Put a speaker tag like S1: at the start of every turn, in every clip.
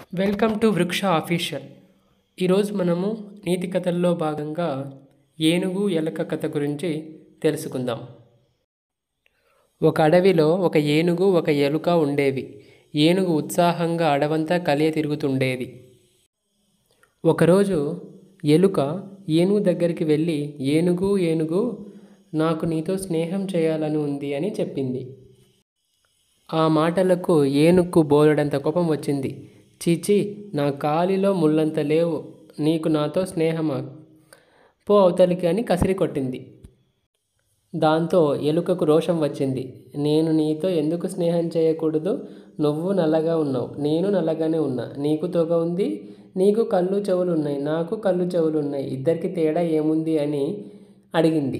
S1: welcome to వృక్ష official ఈరోజు మనము నీతి కథల్లో భాగంగా ఏనుగు ఎలక కథ గురించి తెలుసుకుందాం ఒక అడవిలో ఒక ఏనుగు ఒక ఎలుక ఉండేవి ఏనుగు ఉత్సాహంగా అడవంతా కలియ తిరుగుతుండేది ఒకరోజు ఎలుక ఏనుగు దగ్గరికి వెళ్ళి ఏనుగు ఏనుగు నాకు నీతో స్నేహం చేయాలని ఉంది అని చెప్పింది ఆ మాటలకు ఏనుక్కు బోలెడంత కోపం వచ్చింది చీచి నా కాలిలో ముళ్ళంత లేవు నీకు నాతో స్నేహమా పో అవతలికి అని కసిరి కొట్టింది దాంతో ఎలుకకు రోషం వచ్చింది నేను నీతో ఎందుకు స్నేహం చేయకూడదు నువ్వు నల్లగా ఉన్నావు నేను నల్లగానే ఉన్నా నీకు తోక ఉంది నీకు కళ్ళు చెవులు ఉన్నాయి నాకు కళ్ళు చెవులు ఉన్నాయి ఇద్దరికి తేడా ఏముంది అని అడిగింది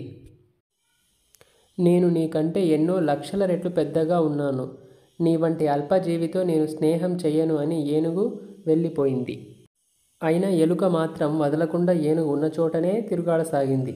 S1: నేను నీకంటే ఎన్నో లక్షల రెట్లు పెద్దగా ఉన్నాను నీ వంటి అల్పజీవితో నేను స్నేహం చెయ్యను అని ఏనుగు వెళ్ళిపోయింది అయినా ఎలుక మాత్రం వదలకుండా ఏనుగు ఉన్న చోటనే తిరుగాడసాగింది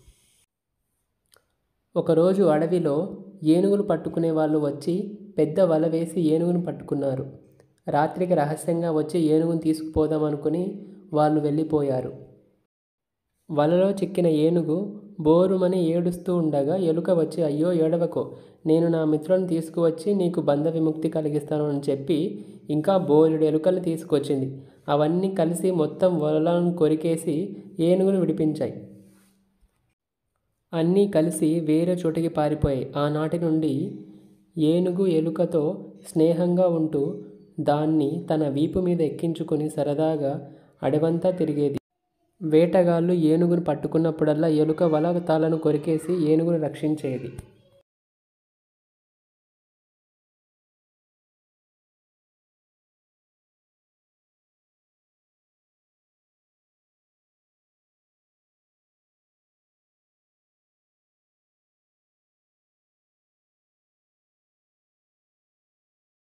S1: ఒకరోజు అడవిలో ఏనుగులు పట్టుకునే వాళ్ళు వచ్చి పెద్ద వల వేసి ఏనుగును పట్టుకున్నారు రాత్రికి రహస్యంగా వచ్చి ఏనుగును తీసుకుపోదాం అనుకుని వాళ్ళు వెళ్ళిపోయారు వలలో చిక్కిన ఏనుగు బోరుమని ఏడుస్తూ ఉండగా ఎలుక వచ్చి అయ్యో ఏడవకో నేను నా మిత్రులను తీసుకువచ్చి నీకు బంధ విముక్తి కలిగిస్తాను అని చెప్పి ఇంకా బోరుడు ఎలుకలు తీసుకొచ్చింది అవన్నీ కలిసి మొత్తం వలలను కొరికేసి ఏనుగును విడిపించాయి అన్నీ కలిసి వేరే చోటికి పారిపోయాయి ఆనాటి నుండి ఏనుగు ఎలుకతో స్నేహంగా ఉంటూ దాన్ని తన వీపు మీద ఎక్కించుకొని సరదాగా అడవంతా తిరిగేది వేటగాళ్ళు ఏనుగును పట్టుకున్నప్పుడల్లా ఎలుక వల తాళను కొరికేసి ఏనుగును రక్షించేది